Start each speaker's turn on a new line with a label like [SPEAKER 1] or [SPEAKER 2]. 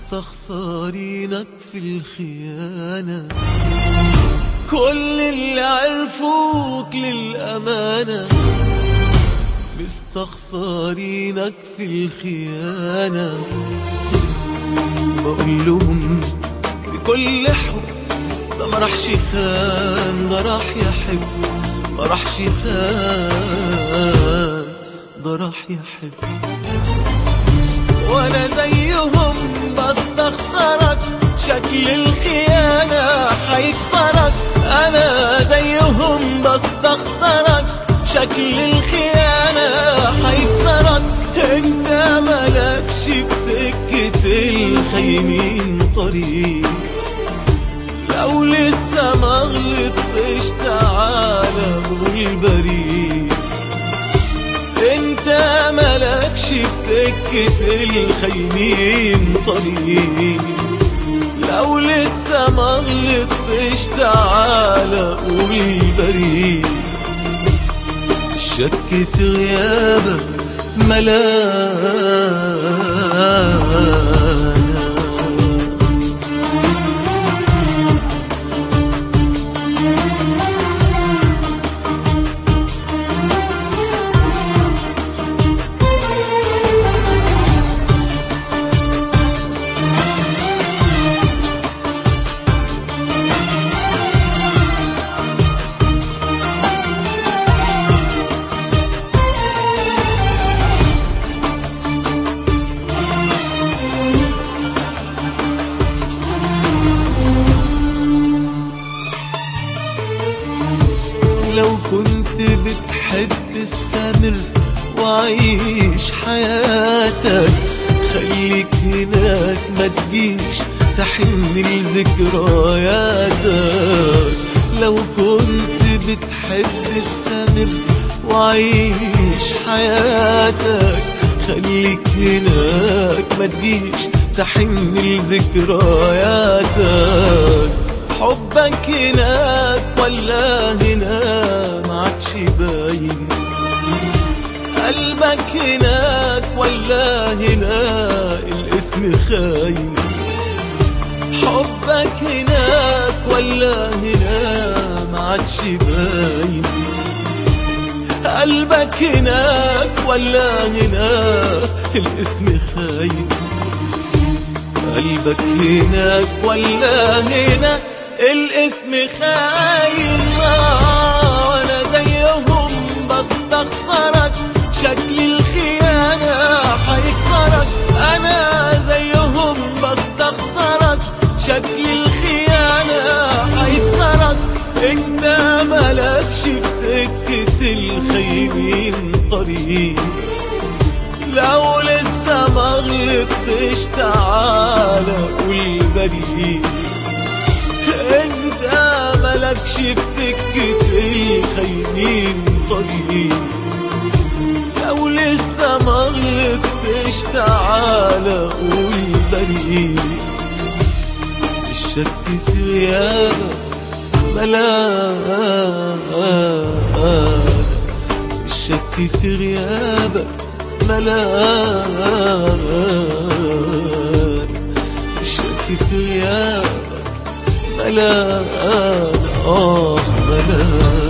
[SPEAKER 1] مستخسرينك في الخيانة كل اللي عرفوك للأمانة مستخسرينك في الخيانة بقول لهم بكل حب ده ما راحش خان ده راح يحب ما راحش خان ده راح يحب وانا زيهم بستخسرك شكل الخيانة هيكسرك انا زيهم بستخسرك شكل الخيانة هيكسرك انت ملكش في سكة الخاينين طريق لو لسه ما غلطتش تعالى قول بريء انت ملكش في سكة الخاينين طريق لو لسه ما غلطتش تعالى قول بريء الشك في غيابك ملانا لو كنت بتحب استمر وعيش حياتك خليك هناك ما تجيش تحن لذكرياتك لو كنت بتحب استمر وعيش حياتك خليك هناك ما تجيش تحن لذكرياتك حبك هناك ولا هنا ما عادش باين قلبك هناك ولا هنا الاسم خاين حبك هناك ولا هنا ما عادش باين قلبك هناك ولا هنا الاسم خاين قلبك هناك ولا هنا الاسم خاين آه، وانا زيهم بستخسرك شكل الخيانة هيكسرك انا زيهم بستخسرك شكل الخيانة هيكسرك انت ملكش في سكة الخاينين طريق لو لسه ما غلطتش تعالى قول بريء انت ملكش في سكة الخاينين طريق لو لسه ما غلطتش تعالى قول بريء الشك في غيابك ملاك الشك في غيابك ملاك الشك في غيابك ملاك آه ملاك